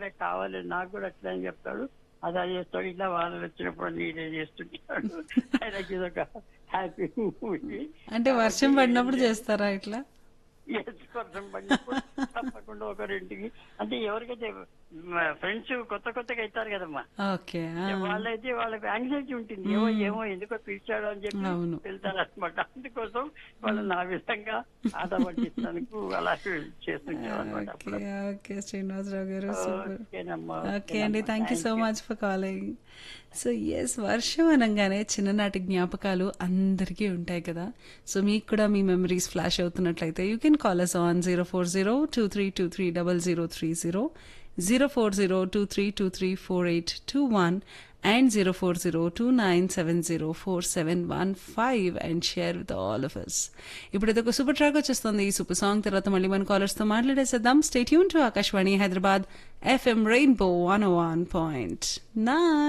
నాకు కావాలి నాకు కూడా అట్లా అని చెప్తాడు అలా చేస్తాడు ఇట్లా వానలు వచ్చినప్పుడు నేనే చేస్తుంటాడు ఆయనకి ఇదొక హ్యాపీ మూవీ అంటే వర్షం పడినప్పుడు చేస్తారా ఇట్లా వర్షం పడినప్పుడు తప్పకుండా ఒకరింటికి అంటే ఎవరికైతే ఫ్రెండ్స్ కొత్త కొత్తగా అవుతారు కదమ్మా ఓకే ఆ. వాళ్ళైతే వాళ్ళకి యాంగ్జైటీ ఉంటుంది ఏమో ఏమో ఎందుకో పిలిచాడు అని చెప్పి అవును. వెళ్తారు అనమాట అందుకోసం వాళ్ళు నా విధంగా ఆట పట్టించడానికి అలా చేస్తుంటారు అనమాట ఓకే ఓకే శ్రీనివాసరావు గారు సూపర్ ఓకేనమ్మా ఓకే అండి thank you so much for calling so yes వర్షం అనగానే చిన్ననాటి జ్ఞాపకాలు అందరికీ ఉంటాయి కదా సో మీకు కూడా మీ మెమరీస్ ఫ్లాష్ అవుతున్నట్లయితే you can call us on zero four zero two three two three double zero three zero zero four zero two three two three four eight two one and zero four zero two nine seven zero four seven one five and share with all of us ఇప్పుడు ఒక super track వచ్చేస్తుంది ఈ super song తర్వాత మళ్ళీ మన కాలర్స్తో మాట్లాడేసేద్దాం stay tuned to Akashvani Hyderabad FM rainbow one one point nine